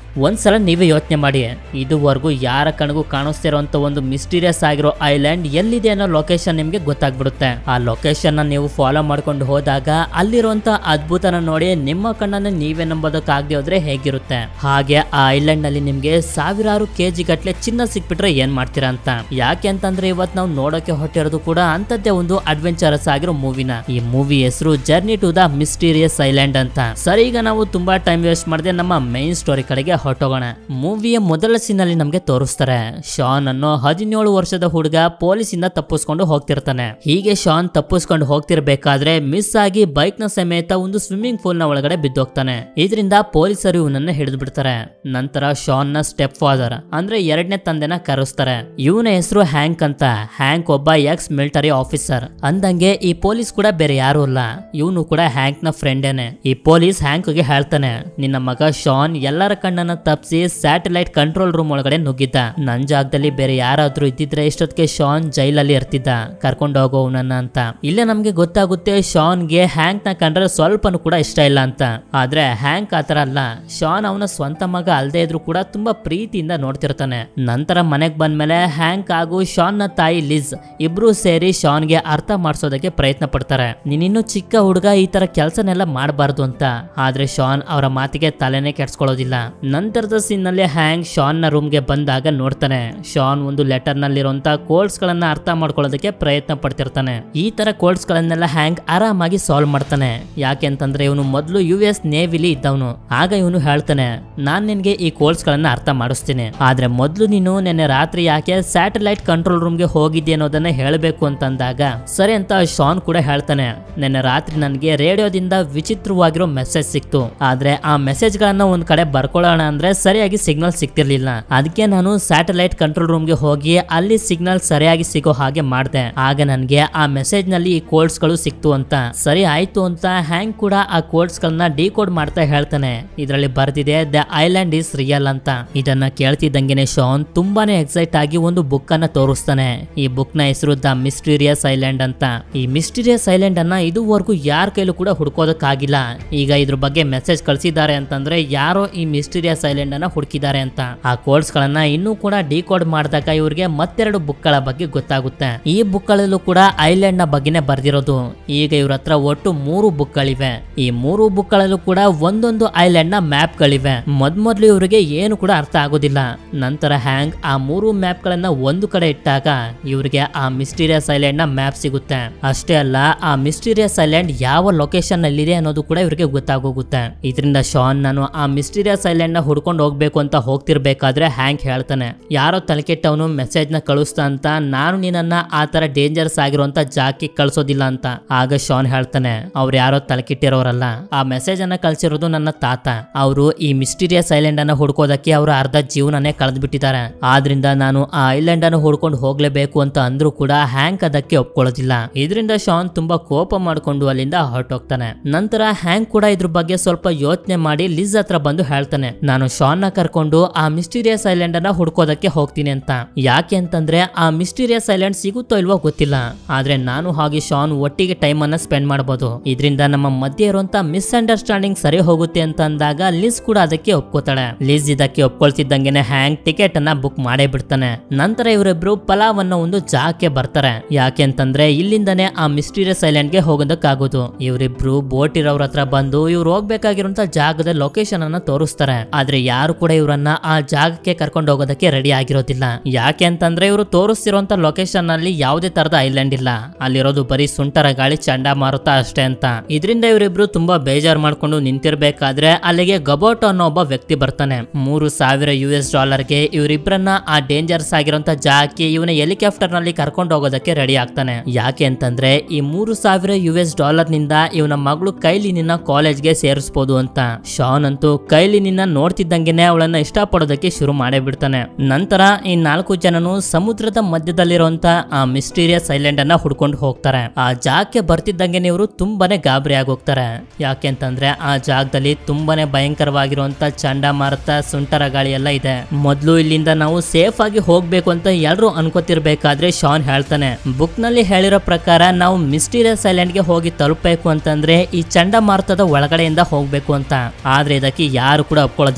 ಒಂದ್ಸಲ ನೀವೇ ಯೋಚನೆ ಮಾಡಿ ಇದುವರೆಗೂ ಯಾರ ಕಣ್ಗೂ ಕಾಣಿಸ್ತಿರೋಂಥ ಒಂದು ಮಿಸ್ಟೀರಿಯಸ್ ಆಗಿರೋ ಐಲ್ಯಾಂಡ್ ಎಲ್ಲಿದೆ ಅನ್ನೋ ಲೊಕೇಶನ್ ನಿಮ್ಗೆ ಗೊತ್ತಾಗ್ಬಿಡುತ್ತೆ ಆ ಲೊಕೇಶನ್ ನ ನೀವು ಫಾಲೋ ಮಾಡ್ಕೊಂಡು ಹೋದಾಗ ಅಲ್ಲಿರುವಂತ ಅದ್ಭುತನ ನೋಡಿ ನಿಮ್ಮ ಕಣ್ಣನ್ನ ನೀವೇ ನಂಬೋದಕ್ಕಾಗದೆ ಹೋದ್ರೆ ಹೇಗಿರುತ್ತೆ ಹಾಗೆ ಆ ಐಲ್ಯಾಂಡ್ ನಲ್ಲಿ ನಿಮ್ಗೆ ಸಾವಿರಾರು ಕೆಜಿ ಗಟ್ಲೆ ಚಿನ್ನ ಸಿಕ್ಬಿಟ್ರೆ ಏನ್ ಮಾಡ್ತೀರಾ ಅಂತ ಯಾಕೆ ಅಂತಂದ್ರೆ ಇವತ್ ನಾವು ನೋಡೋಕೆ ಹೊಟ್ಟಿರೋದು ಕೂಡ ಅಂತದ್ದೇ ಒಂದು ಅಡ್ವೆಂಚರಸ್ ಆಗಿರೋ ಮೂವಿನ ಈ ಮೂವಿ ಹೆಸರು journey to the mysterious island ಅಂತ ಸರಿ ಈಗ ನಾವು ತುಂಬಾ ಟೈಮ್ ವೇಸ್ಟ್ ಮಾಡದೆ ನಮ್ಮ ಮೈನ್ ಸ್ಟೋರಿ ಕಡೆಗೆ ಹೊರಟೋಗೋಣ ಮೂವಿಯ ಮೊದಲ ಸೀನ್ ಅಲ್ಲಿ ನಮ್ಗೆ ತೋರಿಸ್ತಾರೆ ಶಾನ್ ಅನ್ನೋ ಹದಿನೇಳು ವರ್ಷದ ಹುಡುಗ ಪೊಲೀಸ್ ಇಂದ ತಪ್ಪಿಸ್ಕೊಂಡು ಹೋಗ್ತಿರ್ತಾನೆ ಹೀಗೆ ಶಾನ್ ತಪ್ಪಿಸ್ಕೊಂಡು ಹೋಗ್ತಿರ್ಬೇಕಾದ್ರೆ ಮಿಸ್ ಆಗಿ ಬೈಕ್ ನ ಸಮೇತ ಒಂದು ಸ್ವಿಮ್ಮಿಂಗ್ ಪೂಲ್ ನ ಒಳಗಡೆ ಬಿದ್ದೋಗ್ತಾನೆ ಇದರಿಂದ ಪೊಲೀಸರು ಇವನನ್ನ ಹಿಡಿದು ಬಿಡ್ತಾರೆ ನಂತರ ಶಾನ್ ನ ಸ್ಟೆಪ್ ಫಾದರ್ ಅಂದ್ರೆ ಎರಡನೇ ತಂದೆನ ಕರೆಸ್ತಾರೆ ಇವನ ಹೆಸರು ಹ್ಯಾಂಕ್ ಅಂತ ಹ್ಯಾಂಕ್ ಒಬ್ಬ ಎಕ್ಸ್ ಮಿಲಿಟರಿ ಆಫೀಸರ್ ಅಂದಂಗೆ ಈ ಪೊಲೀಸ್ ಕೂಡ ಬೇರೆ ಯಾರು ಅಲ್ಲ ಇವನು ಕೂಡ ಹ್ಯಾಂಕ್ ನ ಫ್ರೆಂಡೇನೆ ಈ ಪೊಲೀಸ್ ಹ್ಯಾಂಕ್ ಗೆ ಹೇಳ್ತಾನೆ ನಿನ್ನ ಮಗ ಶಾನ್ ಎಲ್ಲರ ಕಣ್ಣನ್ನ ತಪ್ಪಿಸಿ ಸ್ಯಾಟಲೈಟ್ ಕಂಟ್ರೋಲ್ ರೂಮ್ ಒಳಗಡೆ ನುಗ್ಗಿದ್ದ ನನ್ ಜಾಗದಲ್ಲಿ ಬೇರೆ ಯಾರಾದ್ರೂ ಇದ್ದಿದ್ರೆ ಇಷ್ಟೊತ್ತಿಗೆ ಶಾನ್ ಜೈಲಲ್ಲಿ ಇರ್ತಿದ್ದ ಕರ್ಕೊಂಡು ಹೋಗೋ ಅವನನ್ನ ಅಂತ ಇಲ್ಲೇ ನಮ್ಗೆ ಗೊತ್ತಾಗುತ್ತೆ ಶಾನ್ಗೆ ಹ್ಯಾಂಕ್ ನ ಕಂಡ್ರೆ ಸ್ವಲ್ಪನೂ ಕೂಡ ಇಷ್ಟ ಇಲ್ಲ ಅಂತ ಆದ್ರೆ ಹ್ಯಾಂಕ್ ಆತರ ಅಲ್ಲ ಶಾನ್ ಅವನ ಸ್ವಂತ ಮಗ ಅಲ್ದೇ ಇದ್ರು ಕೂಡ ತುಂಬಾ ಪ್ರೀತಿಯಿಂದ ನೋಡ್ತಿರ್ತಾನೆ ನಂತರ ಮನೆಗ್ ಬಂದ್ಮೇಲೆ ಹ್ಯಾಂಕ್ ಹಾಗೂ ಶಾನ್ ನ ತಾಯಿ ಲಿಸ್ ಇಬ್ರು ಸೇರಿ ಶಾನ್ಗೆ ಅರ್ಥ ಮಾಡಿಸೋದಕ್ಕೆ ಪ್ರಯತ್ನ ಪಡ್ತಾರೆ ನೀನಿನ್ನು ಚಿಕ್ಕ ಹುಡುಗ ಈ ತರ ಕೆಲಸನೆಲ್ಲ ಮಾಡಬಾರ್ದು ಅಂತ ಆದ್ರೆ ಶಾನ್ ಅವರ ಮಾತಿಗೆ ತಲೆನೇ ಕೆಡ್ಸ್ಕೊಳ್ಳೋದಿಲ್ಲ ನಂತರದ ಸೀನ್ ನಲ್ಲಿ ಹ್ಯಾಂಕ್ ಶಾನ್ ನ ರೂಮ್ಗೆ ಬಂದಾಗ ನೋಡ್ತಾನೆ ಶಾನ್ ಒಂದು ಲೆಟರ್ ನಲ್ಲಿರುವಂತ ಕೋಡ್ಸ್ ಗಳನ್ನ ಅರ್ಥ ಮಾಡ್ಕೊಳ್ಳೋದಕ್ಕೆ ಪ್ರಯತ್ನ ಪಡ್ತಿರ್ತಾನೆ ಈ ತರ ಕೋಡ್ಸ್ ಗಳನ್ನೆಲ್ಲ ಹ್ಯಾಂಕ್ ಆರಾಮಾಗಿ ಸಾಲ್ವ್ ಮಾಡ್ತಾನೆ ಯಾಕೆ ಅಂತಂದ್ರೆ ಇವನು ಮೊದಲು ಯು ಎಸ್ ನೇವಿಲಿ ಇದ್ದವನು ಆಗ ಇವನು ಹೇಳ್ತಾನೆ ನಾನ್ ನಿನ್ಗೆ ಈ ಕೋಡ್ಸ್ ಗಳನ್ನ ಅರ್ಥ ಮಾಡಿಸ್ತೀನಿ ಆದ್ರೆ ಮೊದಲು ನೀನು ನಿನ್ನೆ ರಾತ್ರಿ ಯಾಕೆ ಸ್ಯಾಟಲೈಟ್ ಕಂಟ್ರೋಲ್ ರೂಮ್ಗೆ ಹೋಗಿದ್ದೆ ಅನ್ನೋದನ್ನ ಹೇಳಬೇಕು ಅಂತಂದಾಗ ಸರಿ ಅಂತ ಶಾನ್ ಕೂಡ ಹೇಳ್ತಾನೆ ನಿನ್ನೆ ರಾತ್ರಿ ನನಗೆ ರೇಡಿಯೋದಿಂದ ವಿಚಿತ್ರವಾಗಿರೋ ಮೆಸೇಜ್ ಸಿಕ್ತು ಆದ್ರೆ ಆ ಮೆಸೇಜ್ ಗಳನ್ನ ಒಂದ್ ಕಡೆ ಬರ್ಕೊಳ್ಳೋಣ ಅಂದ್ರೆ ಸರಿಯಾಗಿ ಸಿಗ್ನಲ್ ಸಿಗ್ತಿರ್ಲಿಲ್ಲ ಅದಕ್ಕೆ ನಾನು ಸ್ಯಾಟಲೈಟ್ ಕಂಟ್ರೋಲ್ ರೂಮ್ಗೆ ಹೋಗಿ ಅಲ್ಲಿ ಸಿಗ್ನಲ್ ಸರಿಯಾಗಿ ಸಿಗೋ ಹಾಗೆ ಮಾಡಿದೆ ಆಗ ನನಗೆ ಆ ಮೆಸೇಜ್ ನಲ್ಲಿ ಈ ಕೋಡ್ಸ್ ಗಳು ಸಿಕ್ತು ಅಂತ ಸರಿ ಆಯ್ತು ಅಂತ ಹ್ಯಾಂಗ್ ಕೂಡ ಆ ಕೋಡ್ಸ್ ಗಳನ್ನ ಡಿಕೋಡ್ ಮಾಡ್ತಾ ಹೇಳ್ತಾನೆ ಇದರಲ್ಲಿ ಬರ್ದಿದೆ ದ ಐಲ್ಯಾಂಡ್ ಇಸ್ ರಿಯಲ್ ಅಂತ ಇದನ್ನ ಕೇಳ್ತಿದ್ದಂಗೆನೆ ಶಾನ್ ತುಂಬಾನೇ ಎಕ್ಸೈಟ್ ಆಗಿ ಒಂದು ಬುಕ್ ಅನ್ನ ತೋರಿಸ್ತಾನೆ ಈ ಬುಕ್ ನ ಹೆಸರು ದ ಮಿಸ್ಟೀರಿಯಸ್ ಐಲ್ಯಾಂಡ್ ಅಂತ ಈ ಮಿಸ್ಟೀರಿಯಸ್ ಐಲ್ಯಾಂಡ್ ಅನ್ನ ಇದುವರೆಗೂ ಯಾರ ಕೈಲೂ ಕೂಡ ಹುಡ್ಕೋದಕ್ಕಾಗಿಲ್ಲ ಈಗ ಇದ್ರ ಬಗ್ಗೆ ಮೆಸೇಜ್ ಕಳ್ಸಿದ್ದಾರೆ ಅಂತಂದ್ರೆ ಯಾರೋ ಈ ಮಿಸ್ಟೀರಿಯಸ್ ಐಲ್ಯಾಂಡ್ ಅನ್ನ ಹುಡುಕಿದ್ದಾರೆ ಅಂತ ಆ ಕೋಡ್ಸ್ ಗಳನ್ನ ಇನ್ನೂ ಕೂಡ ಡಿಕೋಡ್ ಮಾಡಿದಾಗ ಇವ್ರಿಗೆ ಮತ್ತೆರಡು ಬುಕ್ ಗಳ ಬಗ್ಗೆ ಗೊತ್ತಾಗುತ್ತೆ ಈ ಬುಕ್ ಗಳಲ್ಲೂ ಕೂಡ ಐಲ್ಯಾಂಡ್ ನ ಬಗ್ಗೆನೇ ಬರ್ದಿರೋದು ಈಗ ಇವ್ರ ಹತ್ರ ಒಟ್ಟು ಮೂರು ಬುಕ್ ಗಳಿವೆ ಈ ಮೂರು ಬುಕ್ ಗಳಲ್ಲೂ ಕೂಡ ಒಂದೊಂದು ಐಲ್ಯಾಂಡ್ ನ ಮ್ಯಾಪ್ ಗಳಿವೆ ಮೊದ್ಮೊದ್ಲು ಇವರಿಗೆ ಏನು ಕೂಡ ಅರ್ಥ ಆಗೋದಿಲ್ಲ ನಂತರ ಹ್ಯಾಂಗ್ ಆ ಮೂರು ಮ್ಯಾಪ್ ಗಳನ್ನ ಒಂದು ಕಡೆ ಇಟ್ಟಾಗ ಇವರಿಗೆ ಆ ಮಿಸ್ಟೀರಿಯಸ್ ಐಲ್ಯಾಂಡ್ ನ ಮ್ಯಾಪ್ ಸಿಗುತ್ತೆ ಅಷ್ಟೇ ಅಲ್ಲ ಆ ಮಿಸ್ಟೀರಿಯಸ್ ಐಲ್ಯಾಂಡ್ ಯಾವ ಲೊಕೇಶನ್ ನಲ್ಲಿದೆ ಅನ್ನೋದು ಕೂಡ ಇವರಿಗೆ ಗೊತ್ತಾಗೋಗುತ್ತೆ ಇದರಿಂದ ಶಾನ್ ನಾನು ಆ ಮಿಸ್ಟೀರಿಯಸ್ ಐಲ್ಯಾಂಡ್ ನ ಹುಡ್ಕೊಂಡು ಹೋಗ್ಬೇಕು ಅಂತ ಹೋಗ್ತಿರ್ಬೇಕಾದ್ರೆ ಹ್ಯಾಂಕ್ ಹೇಳ್ತಾನೆ ಯಾರೋ ತಲೆಕೆಟ್ಟವನು ಮೆಸೇಜ್ ನ ಕಳಿಸ್ತಾ ಅಂತ ನಾನು ನಿನ್ನನ್ನ ಆ ತರ ಡೇಂಜರ್ಸ್ ಆಗಿರುವಂತ ಜಾಕಿ ಕಳ್ಸೋದಿಲ್ಲ ಅಂತ ಆಗ ಶಾನ್ ಹೇಳ್ತಾನೆ ಅವ್ರು ಯಾರೋ ತಲೆಕೆಟ್ಟಿರೋರಲ್ಲ ಆ ಮೆಸೇಜ್ ಅನ್ನ ಕಳ್ಸಿರೋದು ನನ್ನ ತಾತ ಅವರು ಈ ಮಿಸ್ಟೀರಿಯಸ್ ಐಲ್ಯಾಂಡ್ ಅನ್ನ ಹುಡ್ಕೋದಕ್ಕೆ ಅವರು ಅರ್ಧ ಜೀವನನೇ ಕಳೆದು ಬಿಟ್ಟಿದ್ದಾರೆ ಆದ್ರಿಂದ ನಾನು ಆ ಐಲ್ಯಾಂಡ್ ಅನ್ನು ಹುಡ್ಕೊಂಡು ಹೋಗ್ಲೇಬೇಕು ಅಂತ ಅಂದ್ರೂ ಕೂಡ ಹ್ಯಾಂಕ್ ಅದಕ್ಕೆ ಒಪ್ಕೊಳ್ಳೋದಿಲ್ಲ ಇದರಿಂದ ಶಾನ್ ತುಂಬಾ ಕೋಪ ಮಾಡ್ಕೊಂಡು ಅಲ್ಲಿಂದ ಹೊರಟೋಗ್ತಾನೆ ನಂತರ ಹ್ಯಾಂಕ್ ಕೂಡ ಇದ್ರ ಬಗ್ಗೆ ಸ್ವಲ್ಪ ಯೋಚನೆ ಮಾಡಿ ಲಿಸ್ ಹತ್ರ ಬಂದು ಹೇಳ್ತಾನೆ ನಾನು ಶಾನ್ ನ ಕರ್ಕೊಂಡು ಆ ಮಿಸ್ಟೀರಿಯಸ್ ಐಲ್ಯಾಂಡ್ ಅನ್ನ ಹುಡ್ಕೋದಕ್ಕೆ ಹೋಗ್ತೀನಿ ಅಂತ ಯಾಕೆ ಅಂತಂದ್ರೆ ಆ ಮಿಸ್ಟೀರಿಯಸ್ ಐಲ್ಯಾಂಡ್ ಸಿಗುತ್ತೋ ಇಲ್ವೋ ಗೊತ್ತಿಲ್ಲ ಆದ್ರೆ ನಾನು ಹಾಗೆ ಶಾನ್ ಒಟ್ಟಿಗೆ ಟೈಮ್ ಅನ್ನ ಸ್ಪೆಂಡ್ ಮಾಡಬಹುದು ಇದರಿಂದ ನಮ್ಮ ಮಧ್ಯೆ ಇರುವಂತ ಮಿಸ್ಅಂಡರ್ಸ್ಟ್ಯಾಂಡಿಂಗ್ ಸರಿ ಹೋಗುತ್ತೆ ಅಂತ ಅಂದಾಗ ಲಿಸ್ ಕೂಡ ಅದಕ್ಕೆ ಒಪ್ಕೋತಾಳೆ ಲಿಸ್ ಇದಕ್ಕೆ ಒಪ್ಕೊಳ್ತಿದ್ದಂಗೆನೆ ಹ್ಯಾಂಗ್ ಟಿಕೆಟ್ ಅನ್ನ ಬುಕ್ ಮಾಡೇ ಬಿಡ್ತಾನೆ ನಂತರ ಇವರಿಬ್ರು ಪಲಾವ್ ಅನ್ನೋ ಒಂದು ಜಾಗಕ್ಕೆ ಬರ್ತಾರೆ ಯಾಕೆ ಅಂತಂದ್ರೆ ಇಲ್ಲಿಂದನೇ ಆ ಮಿಸ್ಟೀರಿಯಸ್ ಐಲ್ಯಾಂಡ್ ಗೆ ಹೋಗೋದಕ್ಕಾಗೋದು ಇವರಿಬ್ರು ಬೋಟ್ ಇರೋವ್ರ ಹತ್ರ ಬಂದು ಇವ್ರು ಹೋಗ್ಬೇಕಾಗಿರುವಂತ ಜಾಗದ ಲೊಕೇಶನ್ ಅನ್ನ ತೋರಿಸ್ತಾರೆ ಆದ್ರೆ ಯಾರು ಕೂಡ ಇವರನ್ನ ಆ ಜಾಗಕ್ಕೆ ಕರ್ಕೊಂಡು ಹೋಗೋದಕ್ಕೆ ರೆಡಿ ಆಗಿರೋದಿಲ್ಲ ಯಾಕೆ ಅಂತಂದ್ರೆ ಇವರು ತೋರಿಸ್ತಿರುವಂತ ಲೊಕೇಶನ್ ಅಲ್ಲಿ ಯಾವುದೇ ತರದ ಐಲ್ಯಾಂಡ್ ಇಲ್ಲ ಅಲ್ಲಿರೋದು ಬರೀ ಸುಂಟರ ಗಾಳಿ ಚಂಡಮಾರುತ ಅಷ್ಟೇ ಅಂತ ಇದರಿಂದ ಇವರಿಬ್ರು ತುಂಬಾ ಬೇಜಾರ್ ಮಾಡ್ಕೊಂಡು ನಿಂತಿರ್ಬೇಕಾದ್ರೆ ಅಲ್ಲಿಗೆ ಗಬೋಟ್ ಅನ್ನೋ ಒಬ್ಬ ವ್ಯಕ್ತಿ ಬರ್ತಾನೆ ಮೂರು ಸಾವಿರ ಯು ಎಸ್ ಡಾಲರ್ಗೆ ಇವರಿಬ್ರನ್ನ ಆ ಡೇಂಜರ್ಸ್ ಆಗಿರೋಂತ ಜಾಗಕ್ಕೆ ಇವನ ಹೆಲಿಕಾಪ್ಟರ್ ನಲ್ಲಿ ಕರ್ಕೊಂಡು ಹೋಗೋದಕ್ಕೆ ರೆಡಿ ಆಗ್ತಾನೆ ಯಾಕೆ ಅಂತಂದ್ರೆ ಈ ಮೂರು ಸಾವಿರ ಯು ಎಸ್ ಡಾಲರ್ ನಿಂದ ಇವನ ಮಗಳು ಕೈಲಿ ನಿನ್ನ ಕಾಲೇಜ್ಗೆ ಸೇರಿಸಬಹುದು ಅಂತ ಶಾನ್ ಅಂತೂ ಕೈಲಿ ನಿನ್ನ ನೋಡ್ತಿದ್ದಂಗೆನೆ ಅವಳನ್ನ ಇಷ್ಟಪಡೋದಕ್ಕೆ ಶುರು ಮಾಡೇ ಬಿಡ್ತಾನೆ ನಂತರ ಈ ನಾಲ್ಕು ಜನನು ಸಮುದ್ರದ ಮಧ್ಯದಲ್ಲಿರುವಂತ ಆ ಮಿಸ್ಟೀರಿಯಸ್ ಐಲ್ಯಾಂಡ್ ಅನ್ನ ಹುಡ್ಕೊಂಡು ಹೋಗ್ತಾರೆ ಆ ಜಾಗಕ್ಕೆ ಬರ್ತಿದ್ದಂಗೆ ಇವರು ತುಂಬಾನೇ ಗಾಬರಿ ಆಗೋಗ್ತಾರೆ ಯಾಕೆ ಅಂತಂದ್ರೆ ಆ ಜಾಗದಲ್ಲಿ ತುಂಬಾನೇ ಭಯಂಕರವಾಗಿರುವಂತ ಚಂಡಮಾರುತ ಸುಂಟರ ಗಾಳಿ ಎಲ್ಲ ಇದೆ ಮೊದ್ಲು ಇಲ್ಲಿಂದ ನಾವು ಸೇಫ್ ಆಗಿ ಹೋಗ್ಬೇಕು ಅಂತ ಎಲ್ಲರೂ ಅನ್ಕೋತಿರ್ಬೇಕಾದ್ರೆ ಶಾನ್ ಹೇಳ್ತಾನೆ ಬುಕ್ ನಲ್ಲಿ ಹೇಳಿರೋ ಪ್ರಕಾರ ನಾವು ಮಿಸ್ಟೀರಿಯಸ್ ಐಲ್ಯಾಂಡ್ ಗೆ ಹೋಗಿ ತಲುಪಬೇಕು ಅಂತಂದ್ರೆ ಈ ಚಂಡಮಾರುತದ ಒಳಗಡೆಯಿಂದ ಹೋಗ್ಬೇಕು ಅಂತ ಆದ್ರೆ ಇದಕ್ಕೆ ಯಾರು ಕೂಡ ಒಪ್ಕೊಳ್ಳೋದಿಲ್ಲ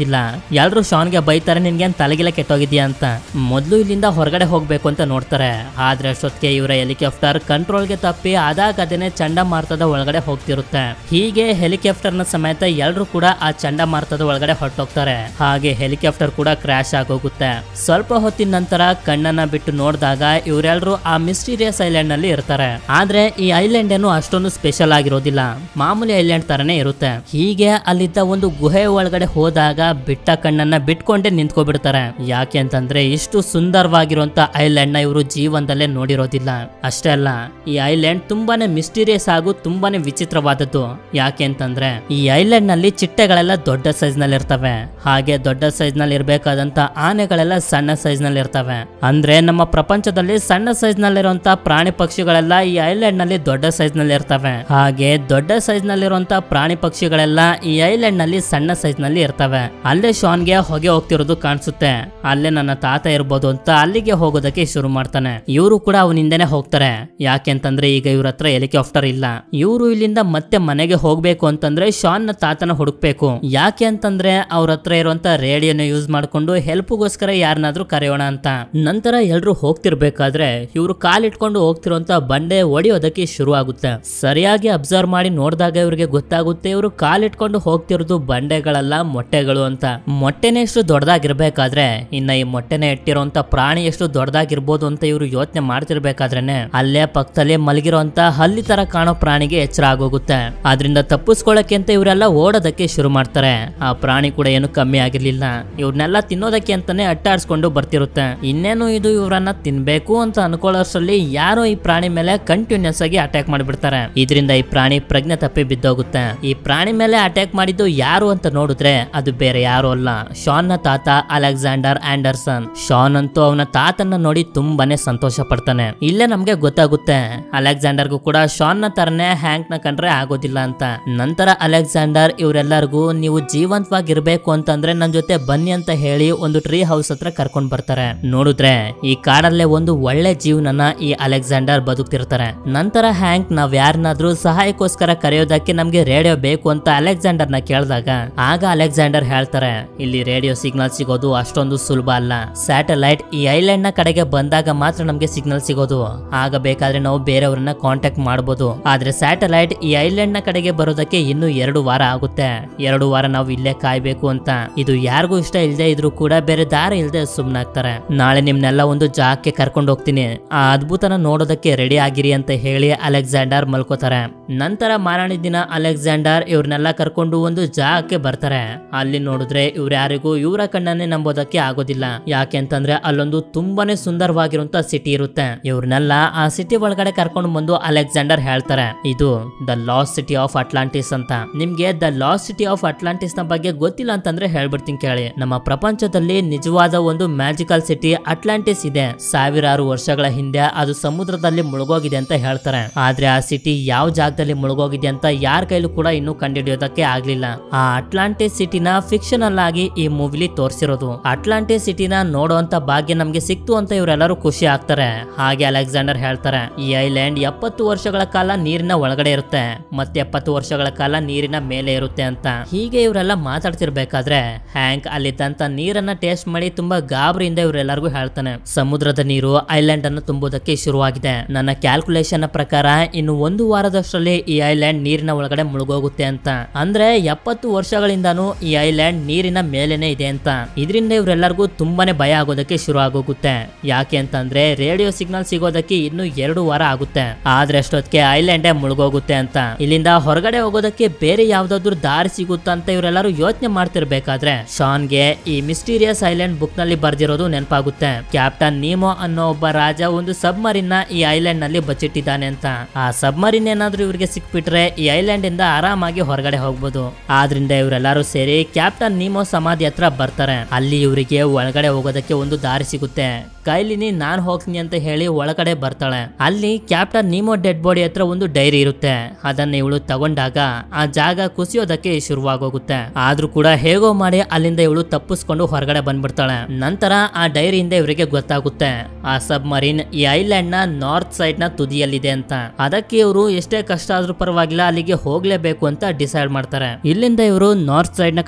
ಇರೋದಿಲ್ಲ ಎಲ್ರು ಶಾನ್ಗೆ ಬೈತಾರೆ ನಿನ್ಗೆ ಏನ್ ತಲೆಗಿಲ ಕೆಟ್ಟೋಗಿದ್ಯಾ ಅಂತ ಮೊದ್ಲು ಇಲ್ಲಿಂದ ಹೊರಗಡೆ ಹೋಗ್ಬೇಕು ಅಂತ ನೋಡ್ತಾರೆ ಆದ್ರೆ ಅಷ್ಟೊತ್ತಿಗೆ ಇವರ ಹೆಲಿಕಾಪ್ಟರ್ ಕಂಟ್ರೋಲ್ಗೆ ತಪ್ಪಿ ಅದಾಗ ಅದೇನೆ ಚಂಡಮಾರುತದ ಒಳಗಡೆ ಹೋಗ್ತಿರುತ್ತೆ ಹೀಗೆ ಹೆಲಿಕಾಪ್ಟರ್ ನ ಸಮೇತ ಎಲ್ರು ಕೂಡ ಆ ಚಂಡಮಾರುತದ ಒಳಗಡೆ ಹೊರಟೋಗ್ತಾರೆ ಹಾಗೆ ಹೆಲಿಕಾಪ್ಟರ್ ಕೂಡ ಕ್ರಾಶ್ ಆಗೋಗುತ್ತೆ ಸ್ವಲ್ಪ ಹೊತ್ತಿನ ನಂತರ ಕಣ್ಣನ್ನ ಬಿಟ್ಟು ನೋಡಿದಾಗ ಇವರೆಲ್ಲರೂ ಆ ಮಿಸ್ಟೀರಿಯಸ್ ಐಲ್ಯಾಂಡ್ ನಲ್ಲಿ ಇರ್ತಾರೆ ಆದ್ರೆ ಈ ಐಲ್ಯಾಂಡ್ ಏನು ಅಷ್ಟೊಂದು ಸ್ಪೆಷಲ್ ಆಗಿರೋದಿಲ್ಲ ಮಾಮೂಲಿ ಐಲ್ಯಾಂಡ್ ತರನೇ ಇರುತ್ತೆ ಹೀಗೆ ಅಲ್ಲಿದ್ದ ಒಂದು ಗುಹೆ ಒಳಗಡೆ ಹೋದಾಗ ಬಿಟ್ಟ ಕಣ್ಣನ್ನ ಬಿಟ್ಕೊಂಡೇ ನಿಂತ್ಕೊಬಿಡ್ತಾರೆ ಯಾಕೆ ಅಂತಂದ್ರೆ ಇಷ್ಟು ಸುಂದರವಾಗಿರುವಂತ ಐಲ್ಯಾಂಡ್ ನ ಇವರು ಜೀವನದಲ್ಲೇ ನೋಡಿರೋದಿಲ್ಲ ಅಷ್ಟೇ ಅಲ್ಲ ಈ ಐಲ್ಯಾಂಡ್ ತುಂಬಾನೇ ಮಿಸ್ಟೀರಿಯಸ್ ಹಾಗೂ ತುಂಬಾನೇ ವಿಚಿತ್ರವಾದದ್ದು ಯಾಕೆ ಅಂತಂದ್ರೆ ಈ ಐಲ್ಯಾಂಡ್ ನಲ್ಲಿ ಚಿಟ್ಟೆಗಳೆಲ್ಲ ದೊಡ್ಡ ಸೈಜ್ ನಲ್ಲಿ ಇರ್ತವೆ ಹಾಗೆ ದೊಡ್ಡ ಸೈಜ್ ನಲ್ಲಿ ಇರಬೇಕಾದಂತ ಆನೆಗಳೆಲ್ಲ ಸಣ್ಣ ಸೈಜ್ ನಲ್ಲಿ ಇರ್ತವೆ ಅಂದ್ರೆ ನಮ್ಮ ಪ್ರಪಂಚದಲ್ಲಿ ಸಣ್ಣ ಸೈಜ್ ನಲ್ಲಿರುವಂತ ಪ್ರಾಣಿ ಪಕ್ಷಿಗಳೆಲ್ಲ ಈ ಐಲ್ಯಾಂಡ್ ನಲ್ಲಿ ದೊಡ್ಡ ಸೈಜ್ ನಲ್ಲಿ ಇರ್ತವೆ ಹಾಗೆ ದೊಡ್ಡ ಸೈಜ್ ನಲ್ಲಿರುವಂತ ಪ್ರಾಣಿ ಪಕ್ಷಿಗಳೆಲ್ಲ ಈ ಐಲ್ಯಾಂಡ್ ನಲ್ಲಿ ಸಣ್ಣ ಸೈಜ್ ನಲ್ಲಿ ಇರ್ತವೆ ಅಲ್ಲೇ ಶಾನ್ಗೆ ಹೊಗೆ ಹೋಗ್ತಿರೋದು ಕಾಣಿಸುತ್ತೆ ಅಲ್ಲೇ ನನ್ನ ತಾತ ಇರ್ಬೋದು ಅಂತ ಅಲ್ಲಿಗೆ ಹೋಗೋದಕ್ಕೆ ಶುರು ಮಾಡ್ತಾನೆ ಇವರು ಕೂಡ ಅವನಿಂದನೇ ಹೋಗ್ತಾರೆ ಯಾಕೆ ಅಂತಂದ್ರೆ ಈಗ ಇವ್ರ ಹತ್ರ ಹೆಲಿಕಾಪ್ಟರ್ ಇಲ್ಲ ಇವರು ಇಲ್ಲಿಂದ ಮತ್ತೆ ಮನೆಗೆ ಹೋಗ್ಬೇಕು ಅಂತಂದ್ರೆ ಶಾನ್ ನ ತಾತನ ಹುಡುಕ್ಬೇಕು ಯಾಕೆ ಅಂತಂದ್ರೆ ಅವ್ರ ಹತ್ರ ಇರುವಂತ ರೇಡಿಯೋನ ಯೂಸ್ ಮಾಡ್ಕೊಂಡು ಹೆಲ್ಪ್ಗೋಸ್ಕರ ಯಾರನ್ನಾದ್ರೂ ಕರೆಯೋಣ ಅಂತ ನಂತರ ಎಲ್ರು ಹೋಗ್ತಿರ್ಬೇಕಾದ್ರೆ ಇವರು ಕಾಲಿಟ್ಕೊಂಡು ಹೋಗ್ತಿರುವಂತ ಬಂಡೆ ಒಡೆಯೋದಕ್ಕೆ ಶುರು ಆಗುತ್ತೆ ಸರಿಯಾಗಿ ಅಬ್ಸರ್ವ್ ಮಾಡಿ ನೋಡಿದಾಗ ಇವ್ರಿಗೆ ಗೊತ್ತಾಗುತ್ತೆ ಇವರು ಕಾಲಿಟ್ಕೊಂಡು ಹೋಗ್ತಿರೋದು ಬಂಡೆಗಳಲ್ಲ ಮೊಟ್ಟೆಗಳು ಅಂತ ಮೊಟ್ಟೆನೆ ಎಷ್ಟು ದೊಡ್ಡದಾಗಿರ್ಬೇಕಾದ್ರೆ ಇನ್ನ ಈ ಮೊಟ್ಟೆನೆ ಇಟ್ಟಿರುವಂತ ಪ್ರಾಣಿ ಎಷ್ಟು ದೊಡ್ಡದಾಗಿರ್ಬೋದು ಅಂತ ಇವರು ಯೋಚನೆ ಮಾಡ್ತಿರ್ಬೇಕಾದ್ರೇನೆ ಅಲ್ಲೇ ಪಕ್ಕದಲ್ಲಿ ಮಲಗಿರುವಂತ ಹಲ್ಲಿ ತರ ಕಾಣೋ ಪ್ರಾಣಿಗೆ ಎಚ್ಚರ ಆಗೋಗುತ್ತೆ ಅದರಿಂದ ತಪ್ಪಿಸ್ಕೊಳ್ಳಕ್ಕೆ ಅಂತ ಇವರೆಲ್ಲ ಓಡೋದಕ್ಕೆ ಶುರು ಮಾಡ್ತಾರೆ ಆ ಪ್ರಾಣಿ ಕೂಡ ಏನು ಕಮ್ಮಿ ಆಗಿರ್ಲಿಲ್ಲ ಇವ್ರನ್ನೆಲ್ಲ ತಿನ್ನೋದಕ್ಕೆ ಅಂತಾನೆ ಅಟ್ಟಾಡ್ಸ್ಕೊಂಡು ಬರ್ತಿರುತ್ತೆ ಇನ್ನೇನು ಇದು ಇವರನ್ನ ತಿನ್ಬೇಕು ಅಂತ ಅನ್ಕೊಳ್ಳೋಷ್ಟ್ರಲ್ಲಿ ಯಾರೋ ಈ ಪ್ರಾಣಿ ಮೇಲೆ ಕಂಟಿನ್ಯೂಸ್ ಆಗಿ ಅಟ್ಯಾಕ್ ಮಾಡಿಬಿಡ್ತಾರೆ ಇದರಿಂದ ಈ ಪ್ರಾಣಿ ಪ್ರಜ್ಞೆ ತಪ್ಪಿ ಬಿದ್ದೋಗುತ್ತೆ ಈ ಪ್ರಾಣಿ ಮೇಲೆ ಅಟ್ಯಾಕ್ ಮಾಡಿದ್ದು ಯಾರು ಅಂತ ನೋಡಿದ್ರೆ ಅದು ಬೇರೆ ಯಾರು ಅಲ್ಲ ಶಾನ್ ನ ತಾತ ಅಲೆಕ್ಸಾಂಡರ್ ಆಂಡರ್ಸನ್ ಶಾನ್ ಅಂತೂ ಅವನ ತಾತನ್ನ ನೋಡಿ ತುಂಬಾನೇ ಸಂತೋಷ ಪಡ್ತಾನೆ ಇಲ್ಲೇ ನಮ್ಗೆ ಗೊತ್ತಾಗುತ್ತೆ ಅಲೆಕ್ಸಾಂಡರ್ಗೂ ಕೂಡ ಶಾನ್ ನ ತರನೇ ಹ್ಯಾಂಕ್ ನ ಕಂಡ್ರೆ ಆಗೋದಿಲ್ಲ ಅಂತ ನಂತರ ಅಲೆಕ್ಸಾಂಡರ್ ಇವರೆಲ್ಲರಿಗೂ ನೀವು ಜೀವಂತವಾಗಿರ್ಬೇಕು ಅಂತಂದ್ರೆ ನನ್ ಜೊತೆ ಬನ್ನಿ ಅಂತ ಹೇಳಿ ಒಂದು ಟ್ರೀ ಹೌಸ್ ಹತ್ರ ಕರ್ಕೊಂಡ್ ಬರ್ತಾರೆ ನೋಡಿದ್ರೆ ಈ ಕಾಡಲ್ಲೇ ಒಂದು ಒಳ್ಳೆ ಜೀವನನ ಈ ಅಲೆಕ್ಸಾಂಡರ್ ಬದುಕ್ತಿರ್ತಾರೆ ನಂತರ ಹ್ಯಾಂಕ್ ನಾವ್ ಯಾರನ್ನಾದ್ರೂ ಸಹಾಯಕ್ಕೋಸ್ಕರ ಕರೆಯೋದಕ್ಕೆ ನಮ್ಗೆ ರೇಡಿಯೋ ಬೇಕು ಅಂತ ಅಲೆಕ್ಸಾಂಡರ್ ನ ಕೇಳಿದಾಗ ಆಗ ಅಲೆಕ್ಸಾಂಡರ್ ಹೇಳ್ತಾರೆ ಇಲ್ಲಿ ರೇಡಿಯೋ ಸಿಗ್ನಲ್ ಸಿಗೋದು ಅಷ್ಟೊಂದು ಸುಲಭ ಅಲ್ಲ ಸ್ಯಾಟಲೈಟ್ ಈ ಐಲ್ಯಾಂಡ್ ನ ಕಡೆಗೆ ಬಂದಾಗ ಮಾತ್ರ ನಮ್ಗೆ ಸಿಗ್ನಲ್ ಸಿಗೋದು ಆಗ ಬೇಕಾದ್ರೆ ನಾವು ಬೇರೆಯವ್ರನ್ನ ಕಾಂಟ್ಯಾಕ್ಟ್ ಮಾಡಬಹುದು ಆದ್ರೆ ಸ್ಯಾಟಲೈಟ್ ಈ ಐಲ್ಯಾಂಡ್ ನ ಕಡೆಗೆ ಬರೋದಕ್ಕೆ ಇನ್ನು ಎರಡು ವಾರ ಆಗುತ್ತೆ ಎರಡು ವಾರ ನಾವು ಇಲ್ಲೇ ಕಾಯ್ಬೇಕು ಅಂತ ಇದು ಯಾರಿಗೂ ಇಷ್ಟ ಇಲ್ಲದೆ ಇದ್ರು ಕೂಡ ಬೇರೆ ದಾರಿ ಇಲ್ಲದೆ ಸುಮ್ನಾಗ್ತಾರೆ ನಾಳೆ ನಿಮ್ನೆಲ್ಲ ಒಂದು ಜಾಗಕ್ಕೆ ಕರ್ಕೊಂಡು ಹೋಗ್ತೀನಿ ಆ ಅದ್ಭುತನ ನೋಡೋದಕ್ಕೆ ರೆಡಿ ಆಗಿರಿ ಅಂತ ಹೇಳಿ ಅಲೆಕ್ಸಾಂಡರ್ ಮಲ್ಕೋತಾರೆ ನಂತರ ಮಾರಾಣಿ ದಿನ ಅಲೆಕ್ಸಾಂಡರ್ ಇವ್ರನ್ನೆಲ್ಲ ಕರ್ಕೊಂಡು ಒಂದು ಜಾಗಕ್ಕೆ ಬರ್ತಾರೆ ಅಲ್ಲಿ ನೋಡಿದ್ರೆ ಇವ್ರ ಯಾರಿಗೂ ಇವರ ಕಣ್ಣನ್ನೇ ನಂಬೋದಕ್ಕೆ ಆಗೋದಿಲ್ಲ ಯಾಕೆ ಅಂತಂದ್ರೆ ಅಲ್ಲೊಂದು ತುಂಬಾನೇ ಸುಂದರವಾಗಿರುವಂತ ಸಿಟಿ ಇರುತ್ತೆ ಇವ್ರನ್ನೆಲ್ಲ ಆ ಸಿಟಿ ಒಳಗಡೆ ಕರ್ಕೊಂಡು ಬಂದು ಅಲೆಕ್ಸಾಂಡರ್ ಹೇಳ್ತಾರೆ ಇದು the lost city of Atlantis ಅಂತ ನಿಮ್ಗೆ the lost city of Atlantis ನ ಬಗ್ಗೆ ಗೊತ್ತಿಲ್ಲ ಅಂತಂದ್ರೆ ಹೇಳ್ಬಿಡ್ತೀನಿ ಕೇಳಿ ನಮ್ಮ ಪ್ರಪಂಚದಲ್ಲಿ ನಿಜವಾದ ಒಂದು ಮ್ಯಾಜಿಕಲ್ ಸಿಟಿ ಅಟ್ಲಾಂಟಿಸ್ ಇದೆ ಸಾವಿರಾರು ವರ್ಷಗಳ ಹಿಂದೆ ಅದು ಸಮುದ್ರದಲ್ಲಿ ಮುಳುಗೋಗಿದೆ ಅಂತ ಹೇಳ್ತಾರೆ ಆದ್ರೆ ಆ ಸಿಟಿ ಯಾವ ಜಾಗದಲ್ಲಿ ಮುಳುಗೋಗಿದೆ ಅಂತ ಯಾರ ಕೈಲೂ ಕೂಡ ಇನ್ನೂ ಕಂಡುಹಿಡಿಯೋದಕ್ಕೆ ಆಗ್ಲಿಲ್ಲ ಆ ಅಟ್ಲಾಂಟಿಸ್ ಸಿಟಿನ ಫಿಕ್ಷನಲ್ ಆಗಿ ಈ ಮೂವಿಲಿ ತೋರಿಸಿರೋದು ಅಟ್ಲಾಂಟಿಸ್ ಸಿಟಿನ ನೋಡುವಂತ ಭಾಗ್ಯ ನಮ್ಗೆ ಸಿಕ್ತು ಅಂತ ಇವರೆಲ್ಲರೂ ಖುಷಿ ಆಗ್ತಾರೆ ಹಾಗೆ ಅಲೆಕ್ಸಾಂಡರ್ ಹೇಳ್ತಾರೆ ಈ ಐಲ್ಯಾಂಡ್ ಎಪ್ಪತ್ತು ವರ್ಷಗಳ ಕಾಲ ನೀರಿನ ಒಳಗಡೆ ಇರುತ್ತೆ ಮತ್ತೆ ಎಪ್ಪತ್ತು ವರ್ಷಗಳ ಕಾಲ ನೀರಿನ ಮೇಲೆ ಇರುತ್ತೆ ಅಂತ ಹೀಗೆ ಇವರೆಲ್ಲ ಮಾತಾಡ್ತಿರ್ಬೇಕಾದ್ರೆ ಹ್ಯಾಂಕ್ ಅಲ್ಲಿದ್ದಂತ ನೀರನ್ನ ಟೇಸ್ಟ್ ಮಾಡಿ ತುಂಬಾ ಗಾಬರಿಯಿಂದ ಇವರೆಲ್ಲರಿಗೂ ಹೇಳ್ತಾನೆ ಸಮುದ್ರದ ನೀರು ಐಲ್ಯಾಂಡ್ ಅನ್ನು ತುಂಬುವುದಕ್ಕೆ ಶುರುವಾಗಿದೆ ನನ್ನ ಕ್ಯಾಲ್ಕುಲೇಷನ್ ಪ್ರಕಾರ ಇನ್ನು ಒಂದು ವಾರದಷ್ಟರಲ್ಲಿ ಈ ಐಲ್ಯಾಂಡ್ ನೀರಿನ ಒಳಗಡೆ ಮುಳುಗೋಗುತ್ತೆ ಅಂತ ಅಂದ್ರೆ ಎಪ್ಪತ್ತು ವರ್ಷಗಳಿಂದಾನು ಈ ಐಲ್ಯಾಂಡ್ ನೀರಿನ ಮೇಲೇನೆ ಇದೆ ಅಂತ ಇದರಿಂದ ಇವರೆಲ್ಲರಿಗೂ ತುಂಬಾನೇ ಭಯ ಆಗೋದಕ್ಕೆ ಶುರು ಆಗೋಗುತ್ತೆ ಯಾಕೆ ಅಂತಂದ್ರೆ ರೇಡಿಯೋ ಸಿಗ್ನಲ್ ಸಿಗೋದಕ್ಕೆ ಇನ್ನು ಎರಡು ವಾರ ಆಗುತ್ತೆ ಆದ್ರೆ ಅಷ್ಟೊತ್ತಿಗೆ ಐಲ್ಯಾಂಡೇ ಮುಳುಗೋಗುತ್ತೆ ಅಂತ ಇಲ್ಲಿಂದ ಹೊರಗಡೆ ಹೋಗೋದಕ್ಕೆ ಬೇರೆ ಯಾವ್ದಾದ್ರು ದಾರಿ ಸಿಗುತ್ತಾ ಅಂತ ಇವರೆಲ್ಲರೂ ಯೋಚನೆ ಮಾಡ್ತಿರ್ಬೇಕಾದ್ರೆ ಶಾನ್ಗೆ ಈ ಮಿಸ್ಟೀರಿಯಸ್ ಐಲ್ಯಾಂಡ್ ಬುಕ್ ನಲ್ಲಿ ಬರ್ದಿರೋದು ನೆನಪಾಗುತ್ತೆ ಕ್ಯಾಪ್ಟನ್ ನೀಮೋ ಅನ್ನೋ ಒಬ್ಬ ರಾಜ ಒಂದು ಸಬ್ಮರಿನ್ ನ ಈ ಐಲ್ಯಾಂಡ್ ನಲ್ಲಿ ಬಚ್ಚಿಟ್ಟಿದ್ದಾನೆ ಅಂತ ಆ ಸಬ್ಮರಿನ್ ಏನಾದ್ರೂ ಇವ್ರಿಗೆ ಸಿಕ್ಬಿಟ್ರೆ ಈ ಐಲ್ಯಾಂಡ್ ಇಂದ ಆರಾಮಾಗಿ ಹೊರಗಡೆ ಹೋಗ್ಬೋದು ಆದ್ರಿಂದ ಇವರೆಲ್ಲರೂ ಸೇರಿ ಕ್ಯಾಪ್ಟನ್ ನೀಮೋ ಸಮಾಧಿ ಹತ್ರ ಬರ್ತಾರೆ ಅಲ್ಲಿ ಇವರಿಗೆ ಒಳಗಡೆ ಹೋಗೋದಕ್ಕೆ ಒಂದು ದಾರಿ ಸಿಗುತ್ತೆ ಕೈಲಿನಿ ನಾನ್ ಹೋಗ್ತೀನಿ ಅಂತ ಹೇಳಿ ಒಳಗಡೆ ಬರ್ತಾಳೆ ಅಲ್ಲಿ ಕ್ಯಾಪ್ಟನ್ ನೀಮೋ ಡೆಡ್ ಬಾಡಿ ಹತ್ರ ಒಂದು ಡೈರಿ ಇರುತ್ತೆ ಅದನ್ನ ಇವಳು ತಗೊಂಡಾಗ ಆ ಜಾಗ ಕುಸಿಯೋದಕ್ಕೆ ಶುರುವಾಗೋಗುತ್ತೆ ಆದ್ರೂ ಕೂಡ ಹೇಗೋ ಮಾಡಿ ಅಲ್ಲಿಂದ ಇವಳು ತಪ್ಪಿಸ್ಕೊಂಡು ಹೊರಗಡೆ ಬಂದ್ಬಿಡ್ತಾಳೆ ನಂತರ ಆ ಡೈರಿಯಿಂದ ಇವರಿಗೆ ಗೊತ್ತಾಗುತ್ತೆ ಆ ಸಬ್ಮರೀನ್ ಈ ಐಲ್ಯಾಂಡ್ ನ ನಾರ್ತ್ ಸೈಡ್ ನ ತುದಿಯಲ್ಲಿದೆ ಅಂತ ಅದಕ್ಕೆ ಇವರು ಎಷ್ಟೇ ಕಷ್ಟ ಆದ್ರೂ ಪರವಾಗಿಲ್ಲ ಅಲ್ಲಿಗೆ ಹೋಗ್ಲೇಬೇಕು ಅಂತ ಡಿಸೈಡ್ ಮಾಡ್ತಾರೆ ಇಲ್ಲಿಂದ ಇವರು ನಾರ್ತ್ ಸೈಡ್ ನ ಕಡೆಗೆ ಹೋಗೋ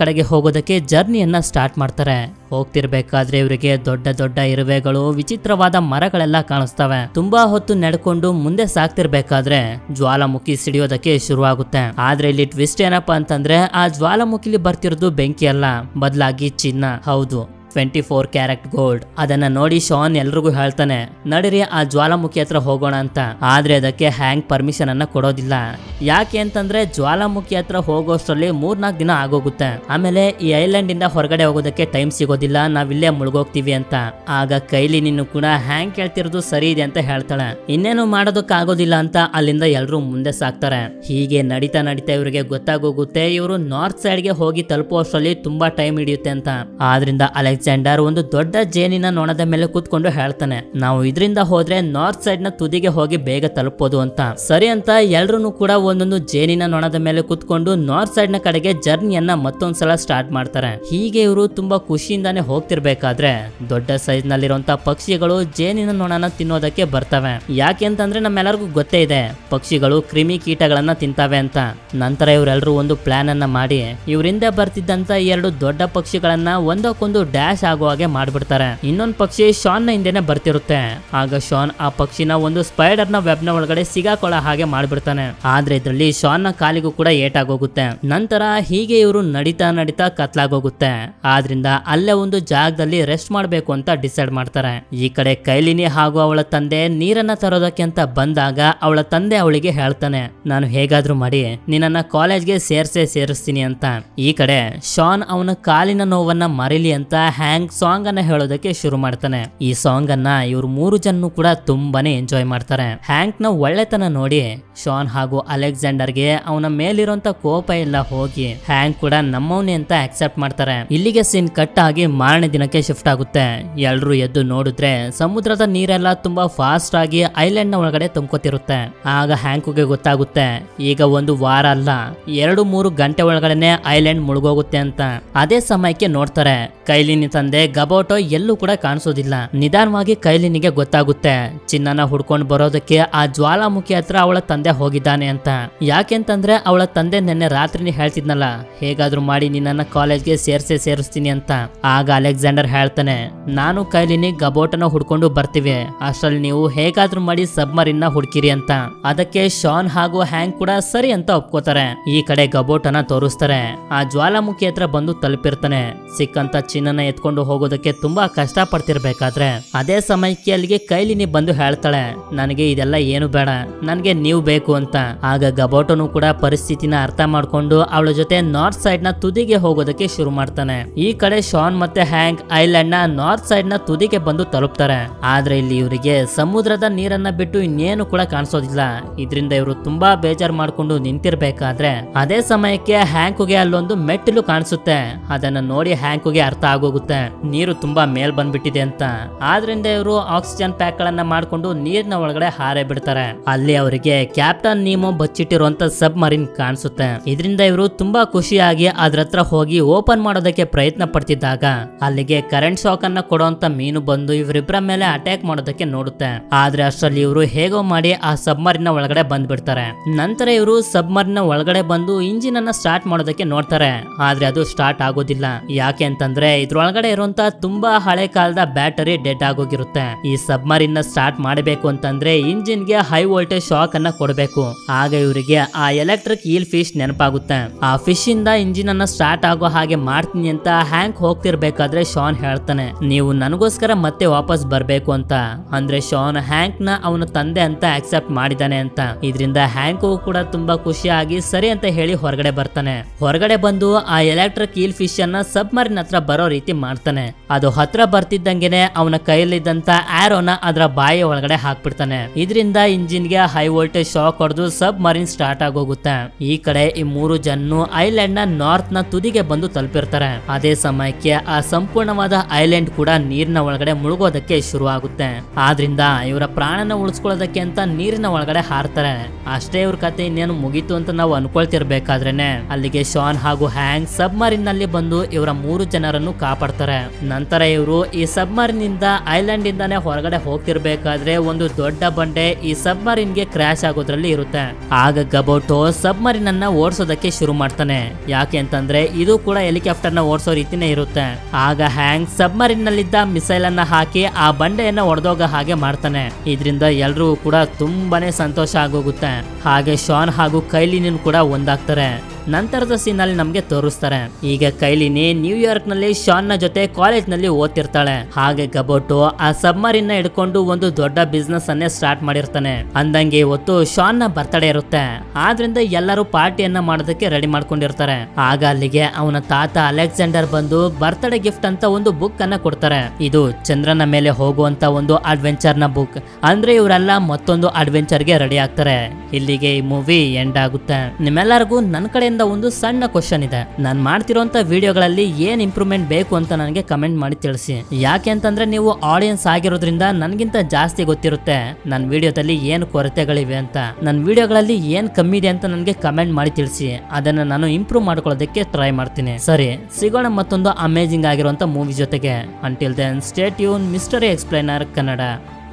ಹೋಗೋದಕ್ಕೆ ಜರ್ನಿಯನ್ನ ಸ್ಟಾರ್ಟ್ ಮಾಡ್ತಾರೆ ಹೋಗ್ತಿರ್ಬೇಕಾದ್ರೆ ಇವರಿಗೆ ದೊಡ್ಡ ದೊಡ್ಡ ಇರುವೆಗಳು ವಿಚಿತ್ರವಾದ ಮರಗಳೆಲ್ಲ ಕಾಣಿಸ್ತವೆ ತುಂಬಾ ಹೊತ್ತು ನಡ್ಕೊಂಡು ಮುಂದೆ ಸಾಕ್ತಿರ್ಬೇಕಾದ್ರೆ ಜ್ವಾಲಾಮುಖಿ ಸಿಡಿಯೋದಕ್ಕೆ ಶುರುವಾಗುತ್ತೆ ಆದ್ರೆ ಇಲ್ಲಿ ಟ್ವಿಸ್ಟ್ ಏನಪ್ಪಾ ಅಂತಂದ್ರೆ ಆ ಜ್ವಾಲಾಮುಖಿಲಿ ಬರ್ತಿರೋದು ಬೆಂಕಿ ಅಲ್ಲ ಬದಲಾಗಿ ಚಿನ್ನ ಹೌದು ಟ್ವೆಂಟಿ ಫೋರ್ ಕ್ಯಾರೆಟ್ ಗೋಲ್ಡ್ ಅದನ್ನ ನೋಡಿ ಶಾನ್ ಎಲ್ರಿಗೂ ಹೇಳ್ತಾನೆ ನಡಿರಿ ಆ ಜ್ವಾಲಾಮುಖಿ ಹತ್ರ ಹೋಗೋಣ ಅಂತ ಆದ್ರೆ ಅದಕ್ಕೆ ಹ್ಯಾಂಗ್ ಪರ್ಮಿಷನ್ ಅನ್ನ ಕೊಡೋದಿಲ್ಲ ಯಾಕೆ ಅಂತಂದ್ರೆ ಜ್ವಾಲಾಮುಖಿ ಹತ್ರ ಹೋಗೋಷ್ಟರಲ್ಲಿ ಮೂರ್ನಾಲ್ಕು ದಿನ ಆಗೋಗುತ್ತೆ ಆಮೇಲೆ ಈ ಐಲ್ಯಾಂಡ್ ಇಂದ ಹೊರಗಡೆ ಹೋಗೋದಕ್ಕೆ ಟೈಮ್ ಸಿಗೋದಿಲ್ಲ ನಾವಿಲ್ಲೇ ಮುಳುಗೋಗ್ತೀವಿ ಅಂತ ಆಗ ಕೈಲಿ ನಿನ್ನು ಕೂಡ ಹ್ಯಾಂಗ್ ಕೇಳ್ತಿರೋದು ಸರಿ ಇದೆ ಅಂತ ಹೇಳ್ತಾಳೆ ಇನ್ನೇನು ಮಾಡೋದಕ್ಕಾಗೋದಿಲ್ಲ ಅಂತ ಅಲ್ಲಿಂದ ಎಲ್ರು ಮುಂದೆ ಸಾಕ್ತಾರೆ ಹೀಗೆ ನಡೀತಾ ನಡೀತಾ ಇವರಿಗೆ ಗೊತ್ತಾಗೋಗುತ್ತೆ ಇವರು ನಾರ್ತ್ ಸೈಡ್ ಗೆ ಹೋಗಿ ತಲುಪುವಷ್ಟರಲ್ಲಿ ತುಂಬಾ ಟೈಮ್ ಹಿಡಿಯುತ್ತೆ ಅಂತ ಆದ್ರಿಂದ ಅಲೆಕ್ಸಾಂಡರ್ ಒಂದು ದೊಡ್ಡ ಜೇನಿನ ನೊಣದ ಮೇಲೆ ಕೂತ್ಕೊಂಡು ಹೇಳ್ತಾನೆ ನಾವು ಇದರಿಂದ ಹೋದ್ರೆ ನಾರ್ತ್ ಸೈಡ್ ನ ತುದಿಗೆ ಹೋಗಿ ಬೇಗ ತಲುಪೋದು ಅಂತ ಸರಿ ಅಂತ ಎಲ್ರು ಕೂಡ ಒಂದೊಂದು ಜೇನಿನ ನೊಣದ ಮೇಲೆ ಕೂತ್ಕೊಂಡು ನಾರ್ತ್ ಸೈಡ್ ನ ಕಡೆಗೆ ಜರ್ನಿಯನ್ನ ಮತ್ತೊಂದ್ಸಲ ಸ್ಟಾರ್ಟ್ ಮಾಡ್ತಾರೆ ಹೀಗೆ ಇವರು ತುಂಬಾ ಖುಷಿಯಿಂದಾನೆ ಹೋಗ್ತಿರ್ಬೇಕಾದ್ರೆ ದೊಡ್ಡ ಸೈಜ್ ನಲ್ಲಿರುವಂತ ಪಕ್ಷಿಗಳು ಜೇನಿನ ನೊಣನ ತಿನ್ನೋದಕ್ಕೆ ಬರ್ತವೆ ಯಾಕೆ ಅಂತಂದ್ರೆ ನಮ್ಮೆಲ್ಲರಿಗೂ ಗೊತ್ತೇ ಇದೆ ಪಕ್ಷಿಗಳು ಕ್ರಿಮಿ ಕೀಟಗಳನ್ನ ತಿಂತಾವೆ ಅಂತ ನಂತರ ಇವರೆಲ್ಲರೂ ಒಂದು ಪ್ಲಾನ್ ಅನ್ನ ಮಾಡಿ ಇವರಿಂದ ಬರ್ತಿದ್ದಂತ ಎರಡು ದೊಡ್ಡ ಪಕ್ಷಿಗಳನ್ನ ಒಂದಕ್ಕೊಂದು ಡ್ಯಾಶ್ ಆಗೋ ಹಾಗೆ ಮಾಡ್ಬಿಡ್ತಾರೆ ಇನ್ನೊಂದು ಪಕ್ಷಿ ಶಾನ್ ನ ಹಿಂದೆನೆ ಬರ್ತಿರುತ್ತೆ ಆಗ ಶಾನ್ ಆ ಪಕ್ಷಿನ ಒಂದು ಸ್ಪೈಡರ್ ನ ವೆಬ್ ನ ಒಳಗಡೆ ಸಿಗಾಕೊಳ್ಳೋ ಹಾಗೆ ಮಾಡ್ಬಿಡ್ತಾನೆ ಆದ್ರೆ ಇದ್ರಲ್ಲಿ ಶಾನ್ ನ ಕಾಲಿಗೂ ಕೂಡ ಏಟಾಗೋಗುತ್ತೆ ನಂತರ ಹೀಗೆ ಇವರು ನಡೀತಾ ನಡೀತಾ ಕತ್ಲಾಗೋಗುತ್ತೆ ಆದ್ರಿಂದ ಅಲ್ಲೇ ಒಂದು ಜಾಗದಲ್ಲಿ ರೆಸ್ಟ್ ಮಾಡ್ಬೇಕು ಅಂತ ಡಿಸೈಡ್ ಮಾಡ್ತಾರೆ ಈ ಕಡೆ ಕೈಲಿನಿ ಹಾಗೂ ಅವಳ ತಂದೆ ನೀರನ್ನ ತರೋದಕ್ಕೆ ಅಂತ ಬಂದಾಗ ಅವಳ ತಂದೆ ಅವಳಿಗೆ ಹೇಳ್ತಾನೆ ನಾನು ಹೇಗಾದ್ರೂ ಮಾಡಿ ನಿನ್ನನ್ನ ಕಾಲೇಜ್ಗೆ ಸೇರ್ಸೇ ಸೇರಿಸ್ತೀನಿ ಅಂತ ಈ ಕಡೆ ಶಾನ್ ಅವನ ಕಾಲಿನ ನೋವನ್ನ ಮರಿಲಿ ಅಂತ ಹ್ಯಾಂಗ್ ಸಾಂಗ್ ಅನ್ನ ಹೇಳೋದಕ್ಕೆ ಶುರು ಮಾಡ್ತಾನೆ ಈ ಸಾಂಗ್ ಅನ್ನ ಇವ್ರು ಮೂರು ಜನ ಕೂಡ ತುಂಬಾನೇ ಎಂಜಾಯ್ ಮಾಡ್ತಾರೆ ಹ್ಯಾಂಕ್ ನ ಒಳ್ಳೆತನ ನೋಡಿ ಶಾನ್ ಹಾಗೂ ಅಲೆಕ್ಸಾಂಡರ್ಗೆ ಅವನ ಮೇಲಿರುವಂತ ಕೋಪ ಎಲ್ಲ ಹೋಗಿ ಹ್ಯಾಂಕ್ ಕೂಡ ನಮ್ಮವನೇ ಅಂತ ಅಕ್ಸೆಪ್ಟ್ ಮಾಡ್ತಾರೆ ಇಲ್ಲಿಗೆ ಸೀನ್ ಕಟ್ ಆಗಿ ಮಾರನೇ ದಿನಕ್ಕೆ ಶಿಫ್ಟ್ ಆಗುತ್ತೆ ಎಲ್ರು ಎದ್ದು ನೋಡಿದ್ರೆ ಸಮುದ್ರದ ನೀರೆಲ್ಲ ತುಂಬಾ ಫಾಸ್ಟ್ ಆಗಿ ಐಲ್ಯಾಂಡ್ ನ ಒಳಗಡೆ ತುಂಬ್ಕೋತಿರುತ್ತೆ ಆಗ ಹ್ಯಾಂಕ್ಗೆ ಗೊತ್ತಾಗುತ್ತೆ ಈಗ ಒಂದು ವಾರ ಅಲ್ಲ ಎರಡು ಮೂರು ಗಂಟೆ ಒಳಗಡೆನೆ ಐಲ್ಯಾಂಡ್ ಮುಳುಗೋಗುತ್ತೆ ಅಂತ ಅದೇ ಸಮಯಕ್ಕೆ ನೋಡ್ತಾರೆ ಕೈಲಿನಿ ತಂದೆ ಗಬೋಟೋ ಎಲ್ಲೂ ಕೂಡ ಕಾಣಿಸೋದಿಲ್ಲ ನಿಧಾನವಾಗಿ ಕೈಲಿನಿಗೆ ಗೊತ್ತಾಗುತ್ತೆ ಚಿನ್ನನ ಹುಡ್ಕೊಂಡು ಬರೋದಕ್ಕೆ ಆ ಜ್ವಾಲಾಮುಖಿ ಹತ್ರ ಅವಳ ತಂದೆ ಹೋಗಿದ್ದಾನೆ ಅಂತ ಯಾಕೆಂತಂದ್ರೆ ಅವಳ ತಂದೆ ನಿನ್ನೆ ರಾತ್ರಿನೇ ಹೇಳ್ತಿದ್ನಲ್ಲ ಹೇಗಾದ್ರೂ ಮಾಡಿ ನಿನ್ನನ್ನ ಕಾಲೇಜ್ಗೆ ಸೇರ್ಸೇ ಸೇರಿಸ್ತೀನಿ ಅಂತ ಆಗ ಅಲೆಕ್ಸಾಂಡರ್ ಹೇಳ್ತಾನೆ ನಾನು ಕೈಲಿನಿ ಗಬೋಟನ ಹುಡ್ಕೊಂಡು ಬರ್ತೀವಿ ಅಷ್ಟ್ರಲ್ಲಿ ನೀವು ಹೇಗಾದ್ರೂ ಮಾಡಿ ಸಬ್ಮರಿನ್ ನ ಹುಡ್ಕಿರಿ ಅಂತ ಅದಕ್ಕೆ ಶಾನ್ ಹಾಗೂ ಹ್ಯಾಂಗ್ ಕೂಡ ಸರಿ ಅಂತ ಒಪ್ಕೋತಾರೆ ಈ ಕಡೆ ಗಬೋಟನ ತೋರಿಸ್ತಾರೆ ಆ ಜ್ವಾಲಾಮುಖಿ ಹತ್ರ ಬಂದು ತಲುಪಿರ್ತಾನೆ ಸಿಕ್ಕಂತ ಚಿನ್ನನ ಎತ್ಕೊಂಡು ಹೋಗೋದಕ್ಕೆ ತುಂಬಾ ಕಷ್ಟ ಪಡ್ತಿರ್ಬೇಕಾದ್ರೆ ಅದೇ ಸಮಯಕ್ಕೆ ಅಲ್ಲಿಗೆ ಕೈಲಿನಿ ಬಂದು ಹೇಳ್ತಾಳೆ ನನಗೆ ಇದೆಲ್ಲ ಏನು ಬೇಡ ನನಗೆ ನೀವು ಬೇಕು ಅಂತ ಆಗ ಗಬೋಟನು ಕೂಡ ಪರಿಸ್ಥಿತಿನ ಅರ್ಥ ಮಾಡ್ಕೊಂಡು ಅವಳ ಜೊತೆ ನಾರ್ತ್ ಸೈಡ್ ನ ತುದಿಗೆ ಹೋಗೋದಕ್ಕೆ ಶುರು ಮಾಡ್ತಾನೆ ಈ ಕಡೆ ಶಾನ್ ಮತ್ತೆ ಹ್ಯಾಂಗ್ ಐಲ್ಯಾಂಡ್ ನ ನಾರ್ತ್ ಸೈಡ್ ನ ತುದಿಗೆ ಬಂದು ತಲುಪ್ತಾರೆ ಆದ್ರೆ ಇಲ್ಲಿ ಇವರಿಗೆ ಸಮುದ್ರದ ನೀರನ್ನ ಬಿಟ್ಟು ಇನ್ನೇನು ಕೂಡ ಕಾಣಿಸೋದಿಲ್ಲ ಇದರಿಂದ ಇವರು ತುಂಬಾ ಬೇಜಾರ್ ಮಾಡ್ಕೊಂಡು ನಿಂತಿರ್ಬೇಕಾದ್ರೆ ಅದೇ ಸಮಯಕ್ಕೆ ಹ್ಯಾಂಕುಗೆ ಅಲ್ಲೊಂದು ಮೆಟ್ಟಿಲು ಕಾಣಿಸುತ್ತೆ ಅದನ್ನ ನೋಡಿ ಹ್ಯಾಂಕುಗೆ ಅರ್ಥ ಆಗೋಗುತ್ತೆ ನೀರು ತುಂಬಾ ಮೇಲ್ ಬಂದ್ಬಿಟ್ಟಿದೆ ಅಂತ ಆದ್ರಿಂದ ಇವರು ಆಕ್ಸಿಜನ್ ಪ್ಯಾಕ್ ಗಳನ್ನ ಮಾಡ್ಕೊಂಡು ನೀರಿನ ಒಳಗಡೆ ಹಾರೇ ಬಿಡ್ತಾರೆ ಅಲ್ಲಿ ಅವರಿಗೆ ಕ್ಯಾಪ್ಟನ್ ನೀಮೋ ಬಚ್ಚಿಟ್ಟಿರುವಂತ ಸಬ್ ಮರಿನ್ ಕಾಣಿಸುತ್ತೆ ಇದರಿಂದ ಇವರು ತುಂಬಾ ಖುಷಿಯಾಗಿ ಅದ್ರ ಹತ್ರ ಹೋಗಿ ಓಪನ್ ಮಾಡೋದಕ್ಕೆ ಪ್ರಯತ್ನ ಪಡ್ತಿದ್ದಾಗ ಅಲ್ಲಿಗೆ ಕರೆಂಟ್ ಶಾಕ್ ಅನ್ನ ಕೊಡುವಂತ ಮೀನು ಬಂದು ಇವರಿಬ್ಬರ ಮೇಲೆ ಅಟ್ಯಾಕ್ ಮಾಡೋದಕ್ಕೆ ನೋಡುತ್ತೆ ಆದ್ರೆ ಅಷ್ಟರಲ್ಲಿ ಇವರು ಹೇಗೋ ಮಾಡಿ ಆ ಸಬ್ಮರಿನ ಒಳಗಡೆ ಬಂದ್ಬಿಡ್ತಾರೆ ನಂತರ ಇವರು ಸಬ್ಮರಿನ ಒಳಗಡೆ ಬಂದು ಇಂಜಿನ್ ಅನ್ನ ಸ್ಟಾರ್ಟ್ ಮಾಡೋದಕ್ಕೆ ನೋಡ್ತಾರೆ ಆದ್ರೆ ಅದು ಸ್ಟಾರ್ಟ್ ಆಗೋದಿಲ್ಲ ಯಾಕೆ ಅಂತಂದ್ರೆ ಇದ್ರೊಳಗಡೆ ಇರುವಂತ ತುಂಬಾ ಹಳೆ ಕಾಲದ ಬ್ಯಾಟರಿ ಡೆಡ್ ಆಗೋಗಿರುತ್ತೆ ಈ ಸಬ್ಮರಿನ್ ನ ಸ್ಟಾರ್ಟ್ ಮಾಡಬೇಕು ಅಂತಂದ್ರೆ ಇಂಜಿನ್ ಗೆ ಹೈ ವೋಲ್ಟೇಜ್ ಶಾಕ್ ಅನ್ನ ಕೊಡಬೇಕು ಆಗ ಇವರಿಗೆ ಆ ಎಲೆಕ್ಟ್ರಿಕ್ ಈಲ್ ಫಿಶ್ ನೆನಪಾಗುತ್ತೆ ಆ ಫಿಶ್ ಇಂದ ಇಂಜಿನ್ ಅನ್ನ ಸ್ಟಾರ್ಟ್ ಆಗೋ ಹಾಗೆ ಮಾಡ್ತೀನಿ ಅಂತ ಹ್ಯಾಂಕ್ ಹೋಗ್ತಿರ್ಬೇಕಾದ್ರೆ ಶಾನ್ ಹೇಳ್ತಾನೆ ನೀವು ನನಗೋಸ್ಕರ ಮತ್ತೆ ವಾಪಸ್ ಬರ್ಬೇಕು ಅಂತ ಅಂದ್ರೆ ಶಾನ್ ಹ್ಯಾಂಕ್ ನ ಅವನ ತಂದೆ ಅಂತ ಅಕ್ಸೆಪ್ಟ್ ಮಾಡಿದಾನೆ ಅಂತ ಇದರಿಂದ ಹ್ಯಾಂಕು ಕೂಡ ತುಂಬಾ ಖುಷಿಯಾಗಿ ಸರಿ ಅಂತ ಹೇಳಿ ಹೊರಗಡೆ ಬರ್ತಾನೆ ಹೊರಗಡೆ ಬಂದು ಆ ಎಲೆಕ್ಟ್ರಿಕ್ ಈಲ್ ಫಿಶ್ ಅನ್ನ ಸಬ್ಮರಿನ್ ಹತ್ರ ಬರೋ ರೀತಿ ಮಾಡ್ತಾನೆ ಅದು ಹತ್ರ ಬರ್ತಿದ್ದಂಗೆನೆ ಅವನ ಕೈಯಲ್ಲಿದ್ದಂತ ಆರೋನ ಅದರ ಬಾಯಿ ಒಳಗಡೆ ಹಾಕ್ಬಿಡ್ತಾನೆ ಇದರಿಂದ ಇಂಜಿನ್ ಗೆ ಹೈ ವೋಲ್ಟೇಜ್ ಶಾಕ್ ಹೊಡೆದು ಸಬ್ ಮರಿನ್ ಸ್ಟಾರ್ಟ್ ಆಗೋಗುತ್ತೆ ಈ ಕಡೆ ಈ ಮೂರು ಜನ್ನು ಐಲ್ಯಾಂಡ್ ನ ನಾರ್ತ್ ನ ತುದಿಗೆ ಬಂದು ತಲುಪಿರ್ತಾರೆ ಅದೇ ಸಮಯಕ್ಕೆ ಆ ಸಂಪೂರ್ಣವಾದ ಐಲ್ಯಾಂಡ್ ಕೂಡ ನೀರಿನ ಒಳಗಡೆ ಮುಳುಗೋದಕ್ಕೆ ಶುರು ಆಗುತ್ತೆ ಆದ್ರಿಂದ ಇವರ ಪ್ರಾಣನ ಉಳಿಸ್ಕೊಳ್ಳೋದಕ್ಕೆ ಅಂತ ನೀರಿನ ಒಳಗಡೆ ಹಾರ್ತಾರೆ ಅಷ್ಟೇ ಇವ್ರ ಕತೆ ಇನ್ನೇನು ಮುಗೀತು ಅಂತ ನಾವು ಅನ್ಕೊಳ್ತಿರ್ಬೇಕಾದ್ರೇನೆ ಅಲ್ಲಿಗೆ ಶಾನ್ ಹಾಗೂ ಹ್ಯಾಂಗ್ ಸಬ್ಮರಿನ್ ನಲ್ಲಿ ಬಂದು ಇವರ ಮೂರು ಜನರನ್ನು ಕಾಪಾಡ್ತಾರೆ ಮಾಡ್ತಾರೆ ನಂತರ ಇವರು ಈ ಸಬ್ಮರಿನ್ ಇಂದ ಐಲ್ಯಾಂಡ್ ಇಂದಾನೆ ಹೊರಗಡೆ ಹೋಗ್ತಿರ್ಬೇಕಾದ್ರೆ ಒಂದು ದೊಡ್ಡ ಬಂಡೆ ಈ ಸಬ್ಮರಿನ್ ಗೆ ಕ್ರಾಶ್ ಆಗೋದ್ರಲ್ಲಿ ಇರುತ್ತೆ ಆಗ ಗಬೋಟೋ ಸಬ್ಮರಿನ್ ಅನ್ನ ಓಡಿಸೋದಕ್ಕೆ ಶುರು ಮಾಡ್ತಾನೆ ಯಾಕೆ ಅಂತಂದ್ರೆ ಇದು ಕೂಡ ಹೆಲಿಕಾಪ್ಟರ್ ನ ಓಡಿಸೋ ರೀತಿನೇ ಇರುತ್ತೆ ಆಗ ಹ್ಯಾಂಗ್ ಸಬ್ಮರಿನ್ ನಲ್ಲಿದ್ದ ಮಿಸೈಲ್ ಅನ್ನ ಹಾಕಿ ಆ ಬಂಡೆಯನ್ನ ಒಡೆದೋಗ ಹಾಗೆ ಮಾಡ್ತಾನೆ ಇದರಿಂದ ಎಲ್ರಿಗೂ ಕೂಡ ತುಂಬಾನೇ ಸಂತೋಷ ಆಗೋಗುತ್ತೆ ಹಾಗೆ ಶಾನ್ ಹಾಗೂ ಕೈಲಿನಿನ್ ಕೂಡ ಒಂದಾಗ್ತಾರೆ ನಂತರದ ಸೀನ್ ಅಲ್ಲಿ ನಮ್ಗೆ ತೋರಿಸ್ತಾರೆ ಈಗ ಕೈಲಿನಿ ನ್ಯೂಯಾರ್ಕ್ ನಲ್ಲಿ ಶಾನ್ ನ ಜೊತೆ ಕಾಲೇಜ್ ನಲ್ಲಿ ಓದ್ತಿರ್ತಾಳೆ ಹಾಗೆ ಗಬೋಟು ಆ ಸಬ್ಮರಿನ್ ನ ಹಿಡ್ಕೊಂಡು ಒಂದು ದೊಡ್ಡ ಬಿಸ್ನೆಸ್ ಅನ್ನೇ ಸ್ಟಾರ್ಟ್ ಮಾಡಿರ್ತಾನೆ ಅಂದಂಗೆ ಇವತ್ತು ಶಾನ್ ನ ಬರ್ತಡೇ ಇರುತ್ತೆ ಆದ್ರಿಂದ ಎಲ್ಲರೂ ಪಾರ್ಟಿಯನ್ನ ಮಾಡೋದಕ್ಕೆ ರೆಡಿ ಮಾಡ್ಕೊಂಡಿರ್ತಾರೆ ಆಗ ಅಲ್ಲಿಗೆ ಅವನ ತಾತ ಅಲೆಕ್ಸಾಂಡರ್ ಬಂದು ಬರ್ತ್ಡೇ ಗಿಫ್ಟ್ ಅಂತ ಒಂದು ಬುಕ್ ಅನ್ನ ಕೊಡ್ತಾರೆ ಇದು ಚಂದ್ರನ ಮೇಲೆ ಹೋಗುವಂತ ಒಂದು ಅಡ್ವೆಂಚರ್ ನ ಬುಕ್ ಅಂದ್ರೆ ಇವರೆಲ್ಲ ಮತ್ತೊಂದು ಅಡ್ವೆಂಚರ್ ಗೆ ರೆಡಿ ಆಗ್ತಾರೆ ಇಲ್ಲಿಗೆ ಈ ಮೂವಿ ಎಂಡ್ ಆಗುತ್ತೆ ನಿಮ್ಮೆಲ್ಲರಿಗೂ ನನ್ನ ಕಡೆಯಿಂದ ಒಂದು ಸಣ್ಣ ಕ್ವಶನ್ ಇದೆ ನಾನು ಮಾಡ್ತಿರೋಂಥ ವಿಡಿಯೋಗಳಲ್ಲಿ ಏನ್ ಇಂಪ್ರೂವ್ಮೆಂಟ್ ಬೇಕು ಅಂತ ನನಗೆ ಕಮೆಂಟ್ ಮಾಡಿ ತಿಳಿಸಿ ಯಾಕೆ ಅಂತಂದ್ರೆ ನೀವು ಆಡಿಯನ್ಸ್ ಆಗಿರೋದ್ರಿಂದ ನನಗಿಂತ ಜಾಸ್ತಿ ಗೊತ್ತಿರುತ್ತೆ ನನ್ನ ವಿಡಿಯೋದಲ್ಲಿ ಏನು ಕೊರತೆಗಳಿವೆ ಅಂತ ನನ್ನ ವಿಡಿಯೋಗಳಲ್ಲಿ ಏನ್ ಕಮ್ಮಿ ಇದೆ ಅಂತ ನನಗೆ ಕಮೆಂಟ್ ಮಾಡಿ ತಿಳಿಸಿ ಅದನ್ನ ನಾನು ಇಂಪ್ರೂವ್ ಮಾಡ್ಕೊಳ್ಳೋದಕ್ಕೆ ಟ್ರೈ ಮಾಡ್ತೀನಿ ಸರಿ ಸಿಗೋಣ ಮತ್ತೊಂದು ಅಮೇಜಿಂಗ್ ಆಗಿರುವಂತ ಮೂವಿ ಜೊತೆಗೆ ಅಂಟಿಲ್ ದೆನ್ ಸ್ಟೇಟ್ ಯೂನ್ ಮಿಸ್ಟರಿ ಎಕ್ಸ್ಪ್ಲೈನರ್ ಕನ್ನಡ